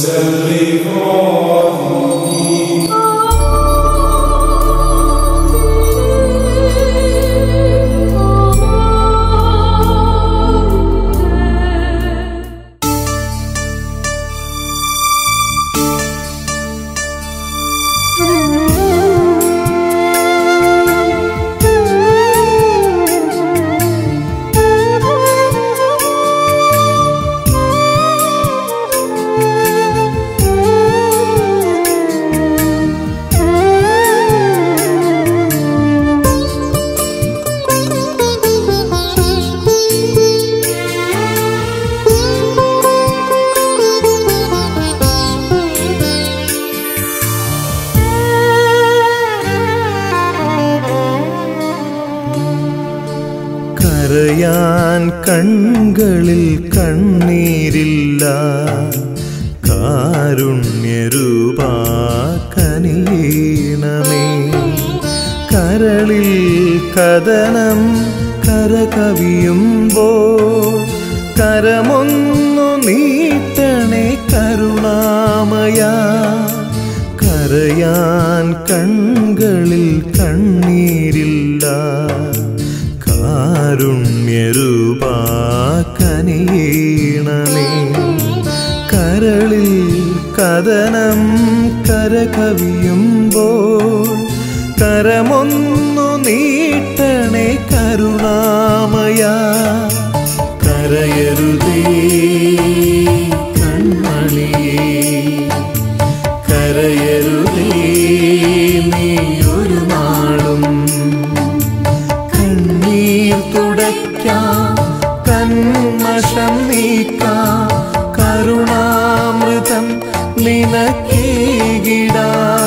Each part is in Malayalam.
കരയാൻ കൺകളിൽ കണ്ണീരില്ല കാരുണ്യരൂപാ കനിയണമേ കരളിൽ കഥനം കരകവിയുമ്പോൾ കരമൊന്നു നീട്ടണേ കരുണാമയ കരയാൻ കൺകളിൽ കണ്ണീരില്ല കാരുണ്യരൂപാ കനിയണമേ കരളിൽ കഥനം കരകവിയുമ്പോൾ കരമൊന്നു നീട്ടണേ കരുണാമയ കരയരുതേ കൺമണിയേ കരയരുതേ നീ ഒരു നാളും കണ്ണീർ തുടയ്ക്കാം കന്മഷം നീക്കാം കരുണാമൃതം നിനക്കേകിടാ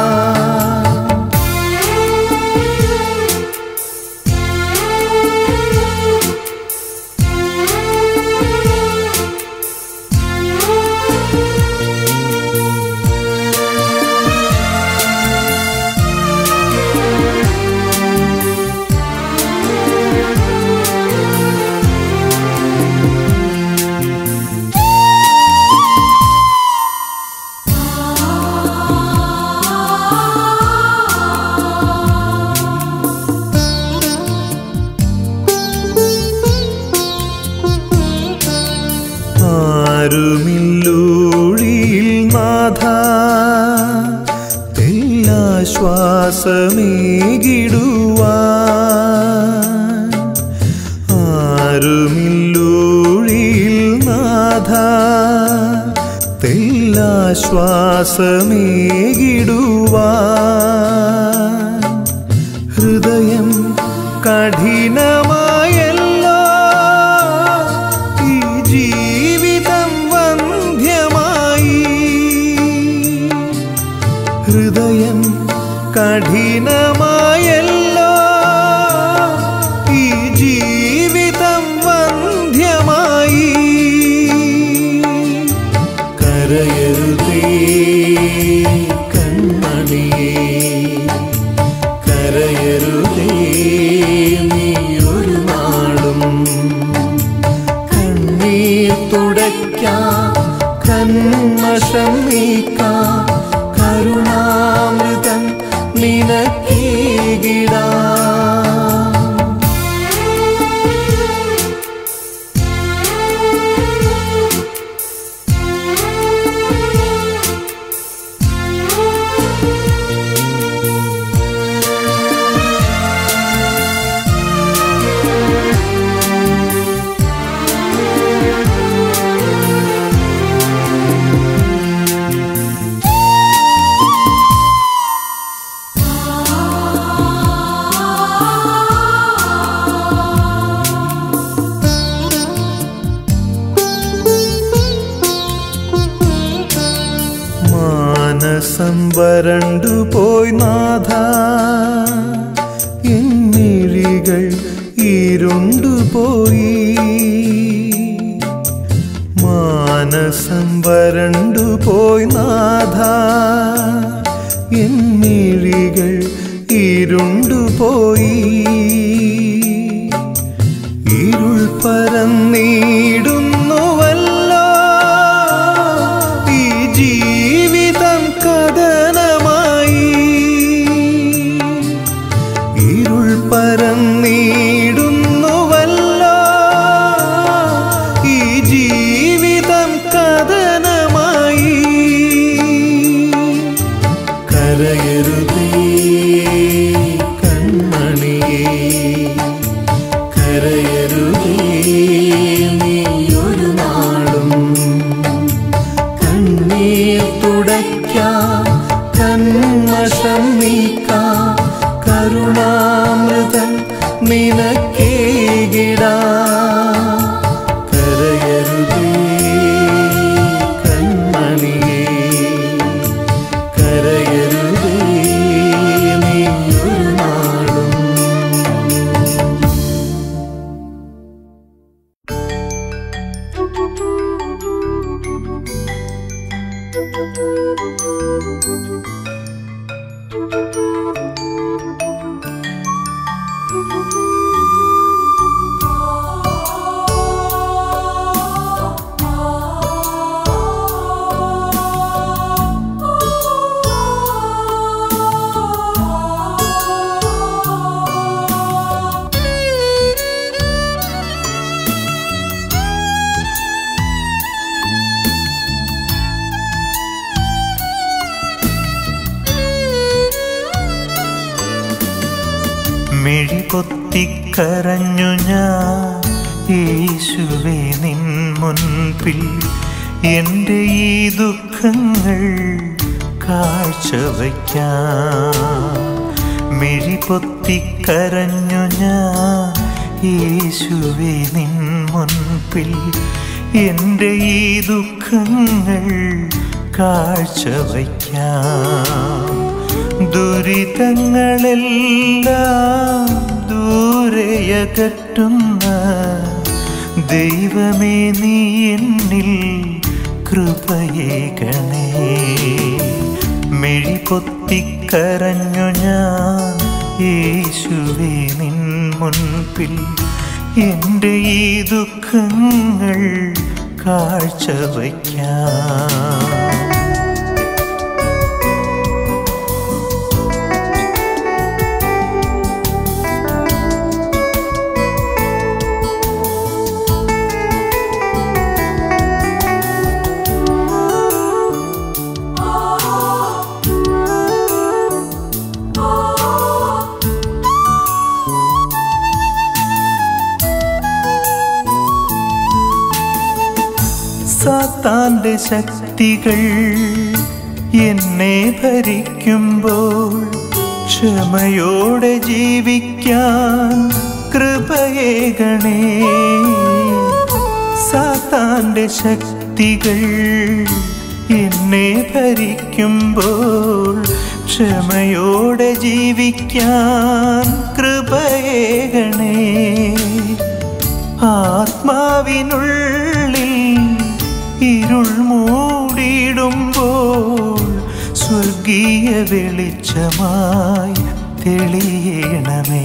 ആരുമില്ലൂഴിയിൽ നാഥ തെല്ലാശ്വാസമേകിടുവാൻ ആരുമില്ലൂഴിയിൽ നാഥ തെല്ലാശ്വാസമേകിടുവാൻ ഹൃദയം കഠിനമായല്ലോ ഈ ജീവിതം വന്ധ്യമായി ഹൃദയം കഠിനമായല്ലോ ഈ ജീവിതം വന്ധ്യമായി കരയരുതേ കൺമണിയേ കരയരുതേ നീ ഒരു നാളും കണ്ണീർ തുടയ്ക്കാം കന്മഷം നീക്കാം കരുണാമൃതം നിനക്കേകിടാ മാനസം വരണ്ടു പോയി നാഥ എന്നിഴികൾ ഇരുണ്ടു പോയി മാനസം വരണ്ടു പോയി നാഥ എന്നിഴികൾ ഇരുണ്ടു പോയി ഇരുൾ പരന്നിടുന്നുവല്ലോ ഈ ജീ പൊത്തിക്കരഞ്ഞു ഞാൻ യേശുവേ നിൻ മുൻപിൽ എൻ്റെ ഈ ദുഃഖങ്ങൾ കാഴ്ചവയ്ക്കാം മിഴി പൊത്തിക്കരഞ്ഞു ഞാൻ യേശുവേ നിൻ മുൻപിൽ എൻ്റെ ഈ ദുഃഖങ്ങൾ കാഴ്ചവയ്ക്കാം ദുരിതങ്ങളെല്ലാം ദൂരെയകറ്റുന്ന ദൈവമേ നീ എന്നിൽ കൃപയേകണേ മിഴി പൊത്തിക്കരഞ്ഞു ഞാൻ യേശുവേ നിൻ മുൻപിൽ എൻ്റെ ഈ ദുഃഖങ്ങൾ കാഴ്ചവയ്ക്കാം സാത്താന്റെ ശക്തികൾ എന്നെ ഭരിക്കുമ്പോൾ ക്ഷമയോടെ ജീവിക്കാൻ കൃപയേകണേ സാത്താന്റെ ശക്തികൾ എന്നെ ഭരിക്കുമ്പോൾ ക്ഷമയോടെ ജീവിക്കാൻ കൃപയേകണേ ആത്മാവിനുള്ളിൽ ഇരുൾ മൂടിയിടുമ്പോൾ സ്വർഗീയ വെളിച്ചമായി തെളിയണമേ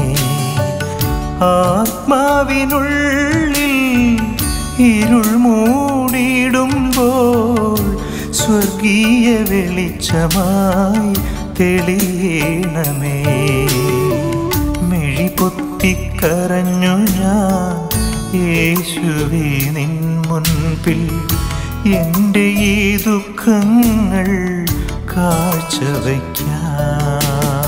ആത്മാവിനുള്ളിൽ ഇരുൾ മൂടിയിടുമ്പോൾ സ്വർഗീയ വെളിച്ചമായി തെളിയണമേ മിഴി പൊത്തിക്കരഞ്ഞു ഞാൻ യേശുവേ നിൻ മുൻപിൽ എൻ്റെ ഈ ദുഃഖങ്ങൾ കാഴ്ചവയ്ക്കാം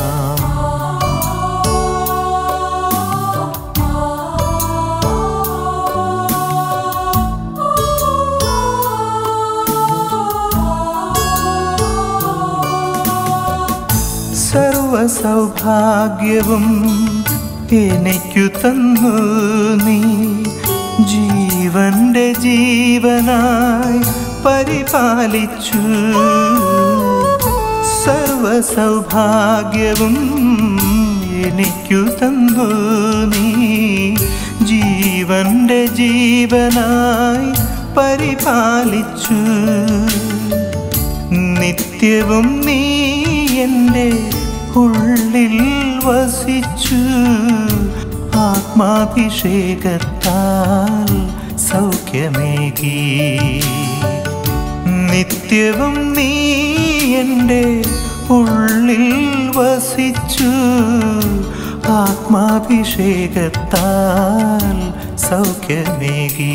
സർവ സൗഭാഗ്യവും എനിക്കു തന്നു നീ ജീവന്റെ ജീവനായി പരിപാലിച്ചു സർവ സൗഭാഗ്യവും എനിക്കു തന്നു നീ ജീവന്റെ ജീവനായി പരിപാലിച്ചു നിത്യവും നീ എൻ്റെ ഉള്ളിൽ വസിച്ചു ആത്മാഭിഷേകത്താൽ സൗഖ്യമേകി നിത്യവും നീ എൻ്റെ ഉള്ളിൽ വസിച്ചു ആത്മാഭിഷേകത്താൽ സൗഖ്യമേകി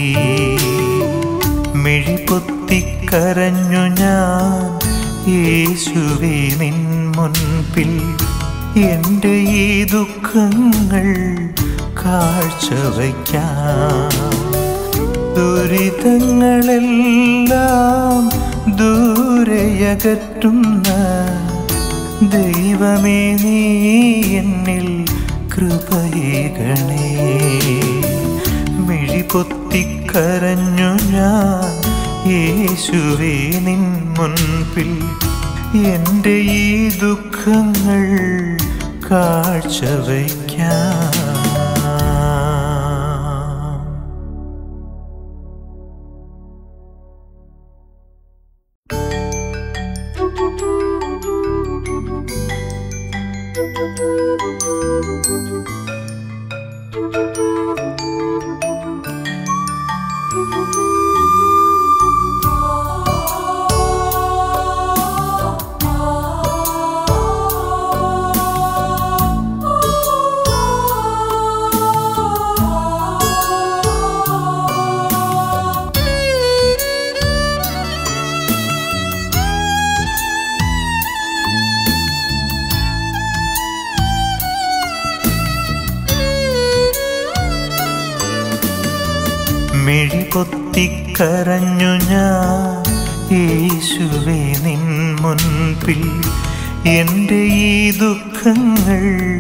മിഴി പൊത്തിക്കരഞ്ഞു ഞാൻ യേശുവേ നിൻ മുൻപിൽ എൻ്റെ ഈ ദുഃഖങ്ങൾ കാഴ്ചവയ്ക്കാം ദുരിതങ്ങളെല്ലാം ദൂരെയകറ്റുന്ന ദൈവമേ നീ എന്നിൽ കൃപയേകണേ മിഴി പൊത്തിക്കരഞ്ഞു ഞാൻ യേശുവേ നിൻ മുൻപിൽ എൻ്റെ ഈ ദുഃഖങ്ങൾ കാഴ്ചവയ്ക്കാം ആ പൊട്ടിക്കരഞ്ഞു ഞാൻ യേശുവേ നിൻ മുൻപിൽ എൻ്റെ ഈ ദുഃഖങ്ങൾ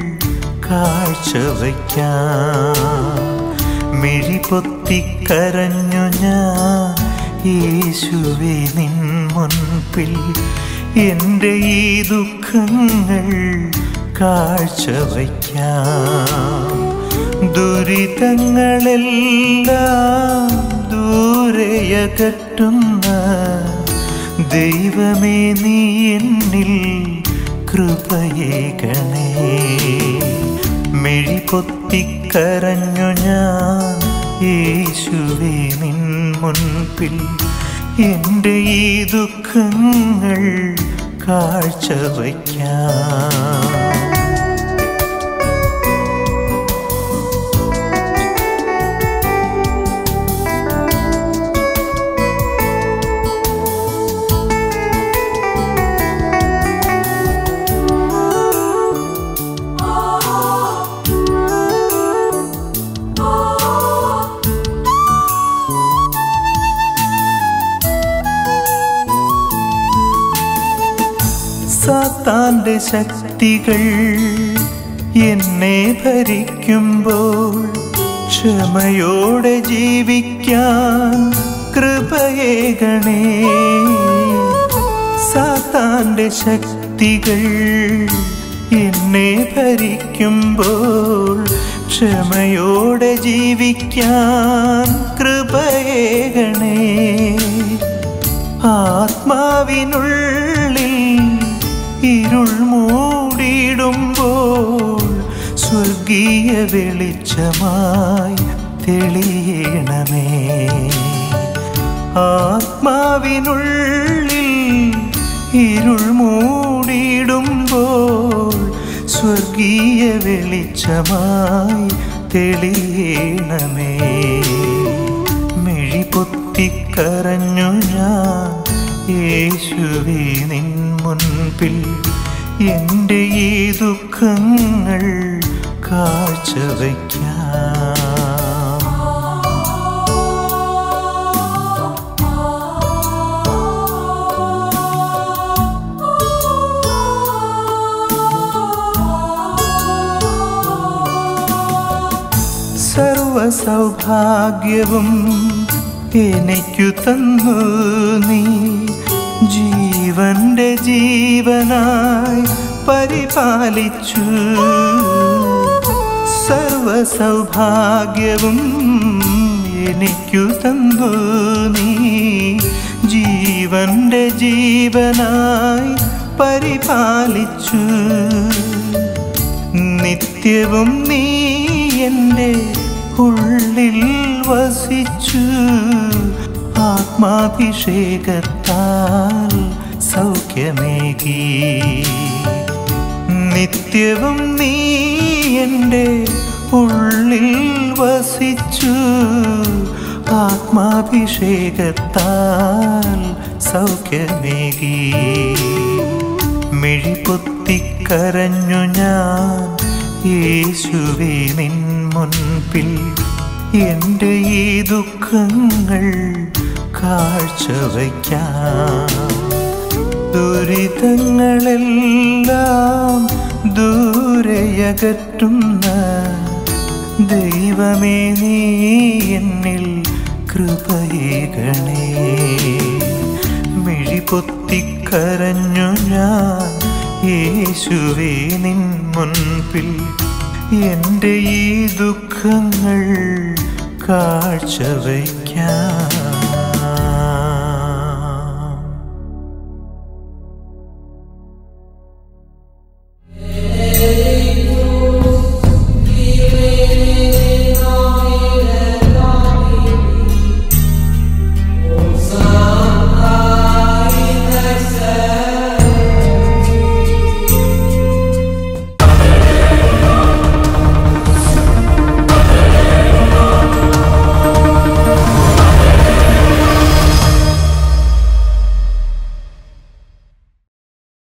കാഴ്ചവയ്ക്കാം മിഴി പൊത്തിക്കരഞ്ഞു ഞാൻ യേശുവേ നിൻ മുൻപിൽ എൻ്റെ ഈ ദുഃഖങ്ങൾ കാഴ്ചവയ്ക്കാം ദുരിതങ്ങളെല്ലാം ദൂരെയകറ്റുന്ന ദൈവമേ നീ എന്നിൽ കൃപയേകണേ മിഴി പൊത്തിക്കരഞ്ഞു ഞാൻ യേശുവേ നിൻ മുൻപിൽ എൻ്റെ ഈ ദുഃഖങ്ങൾ കാഴ്ചവയ്ക്കാം സാത്താന്റെ ശക്തികൾ എന്നെ ഭരിക്കുമ്പോൾ ക്ഷമയോടെ ജീവിക്കാൻ കൃപയേകണേ സാത്താന്റെ ശക്തികൾ എന്നെ ഭരിക്കുമ്പോൾ ക്ഷമയോടെ ജീവിക്കാൻ കൃപയേകണേ ആത്മാവിനുള്ളിൽ ഇരുൾ മൂടിയിടുമ്പോൾ സ്വർഗീയ വെളിച്ചമായി തെളിയണമേ ആത്മാവിനുള്ളിൽ ഇരുൾ മൂടിയിടുമ്പോൾ സ്വർഗീയ വെളിച്ചമായി തെളിയണമേ മിഴി പൊത്തിക്കരഞ്ഞു ഞാൻ യേശുവേ നിൻ മുൻപിൽ എൻ്റെ ഈ ദുഃഖങ്ങൾ കാഴ്ചവയ്ക്കാം സർവസൗഭാഗ്യവും എനിക്കു തന്നു നീ ജീവന്റെ ജീവനായി പരിപാലിച്ചു സർവസൗഭാഗ്യവും എനിക്കു തന്നു നീ ജീവന്റെ ജീവനായി പരിപാലിച്ചു നിത്യവും നീ എൻ്റെ ഉള്ളിൽ വസിച്ചു ആത്മാഭിഷേകത്താൽ സൗഖ്യമേകി നിത്യവും നീ എൻ്റെ ഉള്ളിൽ വസിച്ചു ആത്മാഭിഷേകത്താൽ സൗഖ്യമേകി മിഴി പൊത്തിക്കരഞ്ഞു ഞാൻ യേശുവേ നിൻ മുൻപിൽ എൻ്റെ ഈ ദുഃഖങ്ങൾ കാഴ്ചവയ്ക്കാം ദുരിതങ്ങളെല്ലാം ദൂരെയകറ്റുന്ന ദൈവമേ നീ എന്നിൽ കൃപയേകണേ മിഴി പൊത്തിക്കരഞ്ഞു ഞാൻ യേശുവേ നിൻ മുൻപിൽ എൻ്റെ ഈ ദുഃഖങ്ങൾ കാഴ്ചവയ്ക്കാം